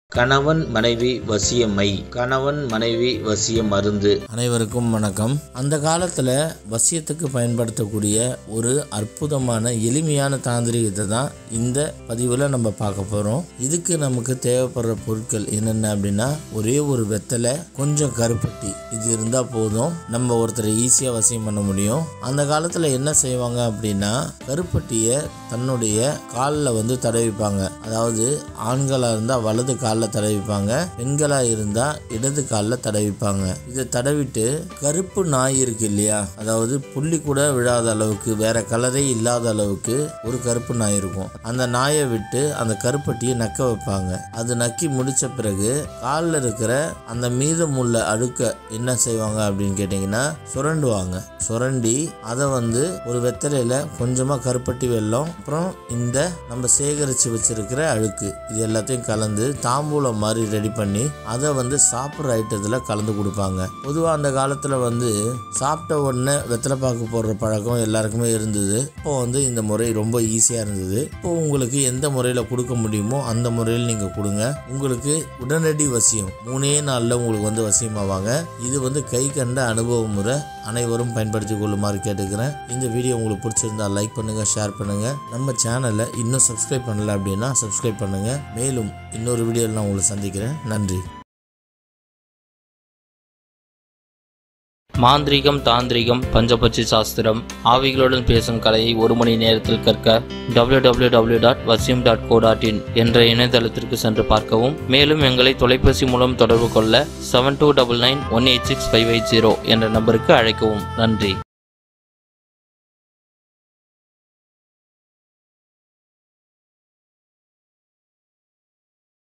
கணவன் மனைவி வசியமை கணவன் மனைவி வசிய மருந்து அனைவருக்கும் வணக்கம் அந்த காலத்தில் வசியத்துக்கு பயன்படுத்தக்கூடிய ஒரு அற்புதமான எளிமையான தாந்திரிகத்தை தான் இந்த பதிவில் நம்ம பார்க்க போகிறோம் இதுக்கு நமக்கு தேவைப்படுற பொருட்கள் என்னென்ன அப்படின்னா ஒரே ஒரு வெத்தலை கொஞ்சம் கருப்பட்டி இது இருந்தால் போதும் நம்ம ஒருத்தரை ஈஸியாக வசியம் பண்ண முடியும் அந்த காலத்தில் என்ன செய்வாங்க அப்படின்னா கருப்பட்டியை தன்னுடைய காலில் வந்து தடவிப்பாங்க அதாவது ஆண்களாக இருந்தால் வலது காலில் தடவிப்பாங்க பெண்களாக இருந்தால் இடது காலில் தடவிப்பாங்க இதை தடவிட்டு கருப்பு நாய் இருக்கு இல்லையா அதாவது புள்ளி கூட விழாத அளவுக்கு வேற கலரே இல்லாத அளவுக்கு ஒரு கருப்பு நாய் இருக்கும் அந்த நாயை விட்டு அந்த கருப்பட்டியை நக்க வைப்பாங்க அது நக்கி முடிச்ச பிறகு காலில் இருக்கிற அந்த மீதமுள்ள அழுக்க என்ன செய்வாங்க அப்படின்னு கேட்டிங்கன்னா சுரண்டுவாங்க சுரண்டி அதை வந்து ஒரு வெத்தலையில் கொஞ்சமாக கருப்பட்டி வெல்லம் அப்புறம் இந்த நம்ம சேகரித்து வச்சிருக்கிற அழுக்கு இது எல்லாத்தையும் கலந்து தாம்பூலம் மாதிரி ரெடி பண்ணி அதை வந்து சாப்பிட்ற ஐட்டத்தில் கலந்து கொடுப்பாங்க பொதுவாக அந்த காலத்தில் வந்து சாப்பிட்ட உடனே வெத்தலை பாக்கு போடுற பழக்கம் எல்லாருக்குமே இருந்தது இப்போ வந்து இந்த முறை ரொம்ப ஈஸியாக இருந்தது இப்போ உங்களுக்கு எந்த முறையில் கொடுக்க முடியுமோ அந்த முறையில் நீங்கள் கொடுங்க உங்களுக்கு உடனடி வசியம் மூணே நாளில் உங்களுக்கு வந்து வசியமாவாங்க இது வந்து கை கண்ட அனுபவ முறை அனைவரும் பயன்படுத்தி கொள்ளுமாறு கேட்டுக்கிறேன் இந்த வீடியோ உங்களுக்கு பிடிச்சிருந்தா லைக் பண்ணுங்க ஷேர் பண்ணுங்க நம்ம சேனலை இன்னும் சப்ஸ்கிரைப் பண்ணல அப்படின்னா சப்ஸ்கிரைப் பண்ணுங்க மேலும் இன்னொரு வீடியோவில் நான் உங்களை சந்திக்கிறேன் நன்றி மாந்திரீகம் தாந்திரிகம் பஞ்சபட்சி சாஸ்திரம் ஆவிகளுடன் பேசும் கலையை ஒரு மணி நேரத்தில் கற்க www.vasim.co.in டாட் வசியம் டாட் கோ டாட் இன் என்ற இணையதளத்திற்கு சென்று பார்க்கவும் மேலும் எங்களை தொலைபேசி மூலம் தொடர்பு கொள்ள seven two double nine one eight six five eight zero என்ற நம்பருக்கு அழைக்கவும் நன்றி